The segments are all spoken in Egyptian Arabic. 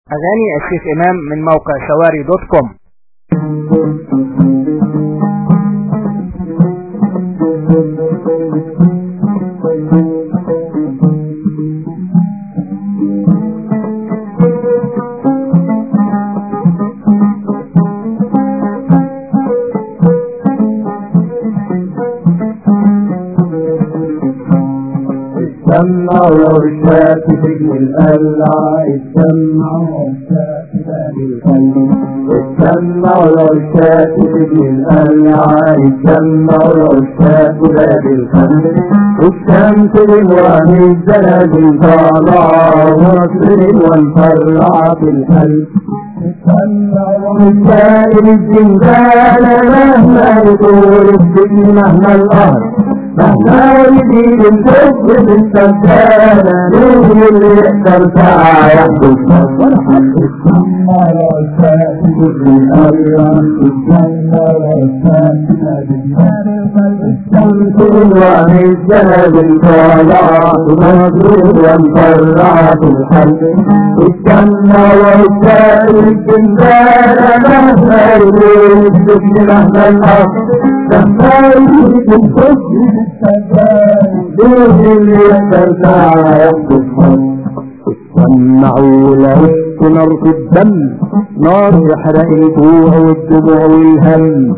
أغاني الشيخ إمام من موقع شواري دوت كوم السمع والشاف سجن القلع السمع والشاف باب القلب السمع والشاف سجن القلع السمع والشاف باب القلب الشمس بالوهم الزلازل طالعة ونصر وانفرع في القلب السائل الزنزان مهما يطول السجن مهما القهر مهما يزيد الكفر بالسكانة نور اللي يقدر ساعة يحدث السمى والسائل بالأيام السمى والسائل الشمس الوعي الزهد الطالع ونصر وانفرع في الحرب السمى والسائل الزنزان مهما يزيد السجن مهما الأرض مهما يزيد الكفر سمعوا لعشت نار في الدم نار يحرق الجوع والدموع والهم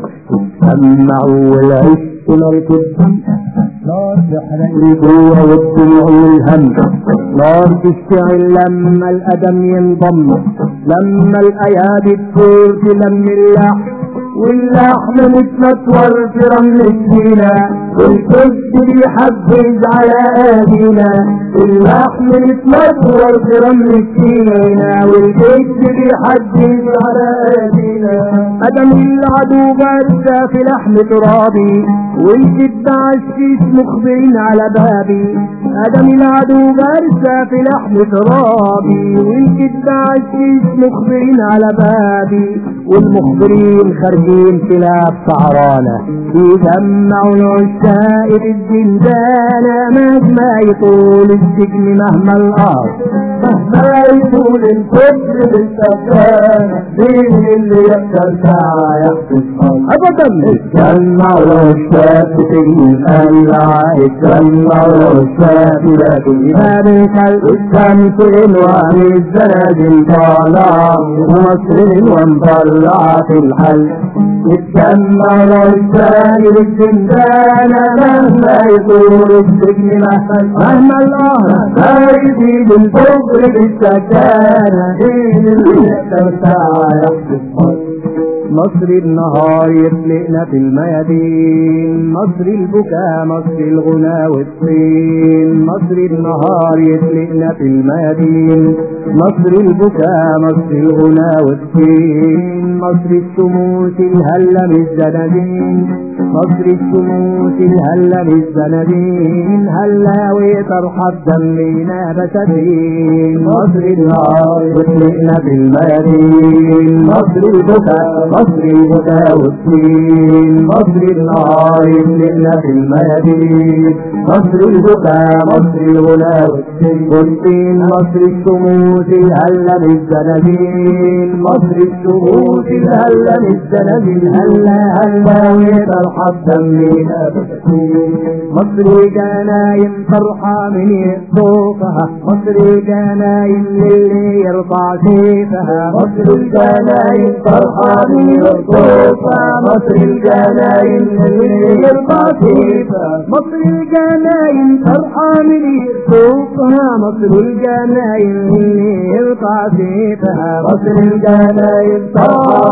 سمعوا لعشت نار في الدم نار يحرق الجوع والدموع والهم نار تشتعل لما الأدم ينضم لما الأيادي تثور في لم اللحم واللحم متمتور في رمل السينا والكبد بيحبز على اهلنا اللحم متمتور في رمل السينا والكبد بيحبز على اهلنا ادم العدو بارزة في لحم ترابي والجد عشيش مخبرين على بابي ادم العدو بارزة في لحم ترابي والجد عشيش مخبرين على بابي والمخبرين خارجين خارجين كلاب سعرانة يجمعوا العشاء بالزنزانة مهما يطول السجن مهما الأرض مهما يطول الكفر بالسكانة مين اللي يقدر ساعة يحدث أبدا اتجمعوا العشاء بالسجن القلعة اتجمعوا العشاء بلاد الكلب الشمس الوهم الزلازل طالعة ومصر ومطلعة في الحلق اتجمع العشاق بالزنزان مهما يطول السجن مهما القهر ما يزيد الكفر بالسكانة دين اللي يقدر ساعة يحدث مصر النهار يخلقنا في الميادين مصر البكاء مصر الغنى والطين مصر النهار يخلقنا في الميادين مصر البكاء مصر الغنى والطين مصر الشموس الهلة بالزنادين مصر الشموس الهلة بالزنادين هلا وترحب دمينا بساتين مصر النهار يخلقنا في الميادين مصر البكاء مصر الهدى والدين مصر النار يملئنا في الميادين مصر البكاء مصر الغلا والدين مصر الشموس الهلة بالزنابين مصر الشموس الهلة بالزنابين هلا هلا وترحب دمينا مصر جناين فرحة من يصوفها مصر جناين للي يرفع سيفها مصر الجناين فرحة من يصوفها مصر الجناين اللي يرفع سيفها مصر الجناين فرحة من يصوفها مصر الجناين اللي يرفع سيفها مصر الجناين فرحة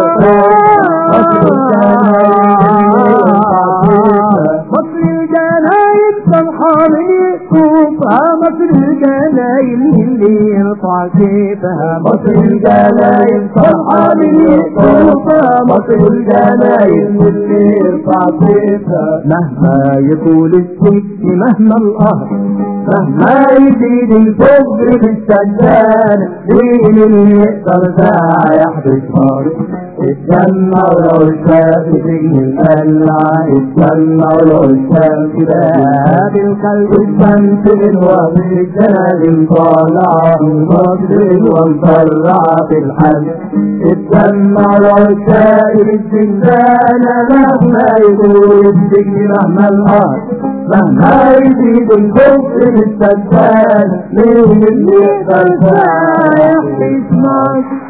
مصر الجناين فرحة من يصوفها مصر الجناين اللي يرفع سيفها مصر الجناين فرحة من يصوفها مصر الجناين اللي يرفع سيفها مهما يطول السجن مهما القهر مهما يزيد الكفر بالسجان مين اللي يقدر ساعة يحبس نار اتجمع ولو الشاف سجن القلع اتجمع ولو الشاف باب القلب استنفذ وفي الجلال طالع مصر ومطلع في الحل اتجمع ولو الشاف الزندان مهما يقول السجن مهما الارض مهما يزيد الكفر بالسجان مين اللي يقدر ساعة يحبس نار